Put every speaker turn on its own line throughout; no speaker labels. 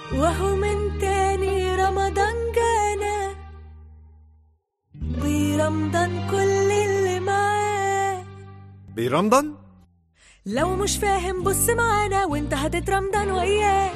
وهو من تاني رمضان جانا برمضان كل اللي معاه
برمضان
لو مش فاهم بص معانا وانت هتترمضان وياه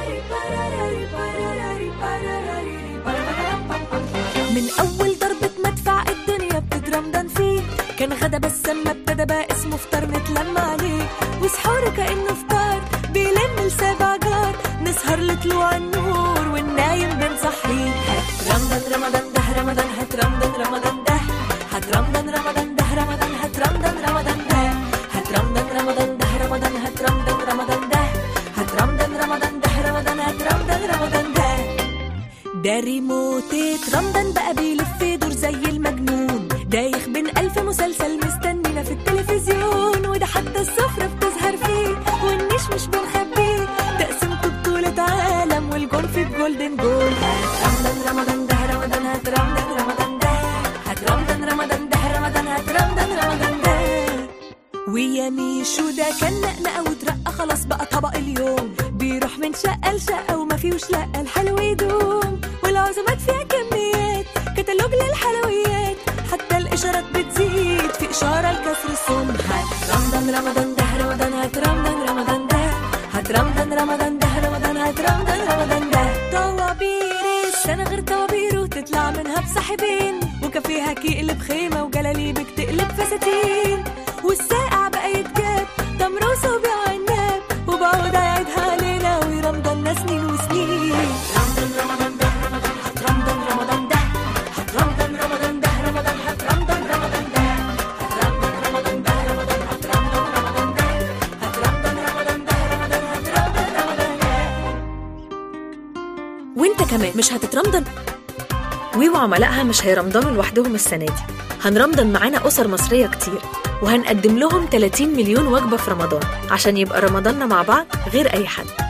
من اول ضربة مدفع الدنيا بتترمضان فيه كان غدا بس اما ابتدى بقى اسمه فطار نتلم عليه وسحور كانه فطار بيلم لسبع جار نسهر لطلوع النور والنايم بنصحيه هات رمضان رمضان ده رمضان هات رمضان رمضان ده هات رمضان رمضان ده رمضان هات رمضان رمضان ده هات رمضان رمضان ده رمضان هات رمضان رمضان ده هات رمضان رمضان ده رمضان هات رمضان رمضان ده ده ريموتة رمضان بقى بيلف يدور زي المجنون دايخ بين ألف مسلسل مستنينا في التلفزيون وده حتى السفرة بتظهر فيه والنيش مش بنخبيه تقسيمته بطولة عالم والجون في الجولدن جول هات رمضان رمضان ده رمضان هات رمضان رمضان ده هات رمضان رمضان ده رمضان هات رمضان رمضان ده ويا ميشو ده كان نقنقة وترقى خلاص بقى طبق اليوم بيروح من شقة لشقة وما فيهوش لقة الحلو يدوم والعزومات فيها كميات كتالوج للحلويات حتى الإشارات بتزيد في إشارة لكسر الصوم هات رمضان رمضان ده رمضان هات رمضان رمضان ده هات رمضان رمضان ده رمضان هات رمضان رمضان ده طوابير السنة غير طوابير وتطلع منها بصاحبين وكافيها كيقلب خيمة وجلاليبك تقلب فساتين والساقع بقى يتجاب تمر وصوبيا عناب وبقعد اعيدها علينا ورمضان سنين وسنين رمضان رمضان ده رمضان هات رمضان رمضان ده هات رمضان رمضان ده رمضان هات رمضان رمضان ده هات رمضان رمضان ده رمضان هات رمضان رمضان ده هات رمضان رمضان ده رمضان هات رمضان رمضان ده
وانت كمان مش هتترمضن وي وعملائها مش هيرمضنوا لوحدهم السنة دي هنرمضن معانا أسر مصرية كتير وهنقدم لهم 30 مليون وجبة في رمضان عشان يبقى رمضاننا مع بعض غير أي حد